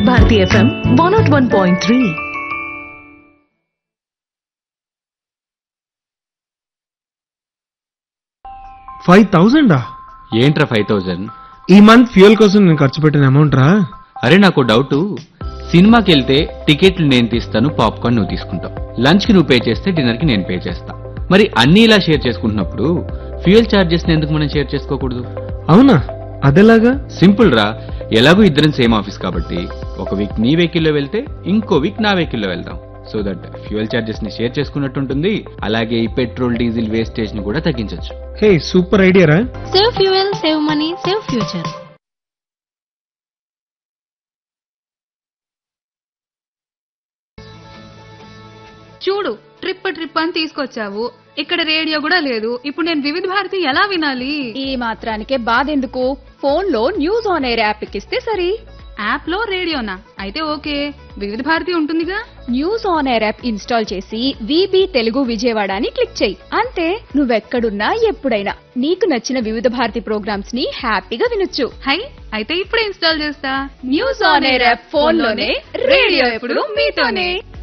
Bharati FM one naught one point three five థౌజండా ఏంట్రా five thousand ఈ మంత్ ఫ్యూయల్ కోసం నేను ఖర్చు పెట్టిన అమౌంట్ రా అరే నాకు డౌట్ సినిమాకి వెళ్తే టికెట్లు నేను తీస్తాను పాప్కార్న్ నువ్వు తీసుకుంటావు లంచ్ కి నువ్వు పే చేస్తే డిన్నర్ కి నేను పే చేస్తా మరి అన్ని ఇలా షేర్ చేసుకుంటున్నప్పుడు ఫ్యూయల్ చార్జెస్ ఎందుకు మనం షేర్ చేసుకోకూడదు అవునా అదెలాగా సింపుల్ రా ఎలాగో ఇద్దరం సేమ్ ఆఫీస్ కాబట్టి ఒక వీక్ నీ వెహికల్లో వెళ్తే ఇంకో వీక్ నా వెహికల్లో వెళ్దాం సో దట్ ఫ్యూయల్ చార్జెస్ ని షేర్ చేసుకున్నట్టు ఉంటుంది అలాగే ఈ పెట్రోల్ డీజిల్ వేస్టేజ్ ని కూడా తగ్గించవచ్చు హే సూపర్ ఐడియా రా save fuel save money save future చూడు ట్రిప్ ట్రిప్ అని తీసుకొచ్చావు ఇక్కడ రేడియో కూడా లేదు ఇప్పుడు నేను వివిధ భారతి ఎలా వినాలి ఈ మాత్రానికే బాధెందుకు ఫోన్ లో న్యూస్ ఆన్ ఎయిర్ యాప్ ఎక్కిస్తే సరి యాప్ లో రేడియోనా అయితే ఓకే వివిధ భారతి ఉంటుందిగా news on air app install చేసి విబి తెలుగు విజయవాడ అని క్లిక్ చేయి అంతే నువ్వెక్కడున్నా ఎప్పుడైనా నీకు నచ్చిన వివిధ భారతి ప్రోగ్రామ్స్ ని హ్యాపీగా వినొచ్చు హై అయితే ఇప్పుడే ఇన్స్టాల్ చేస్తా news on air app phone లోనే రేడియో ఎప్పుడు మీతోనే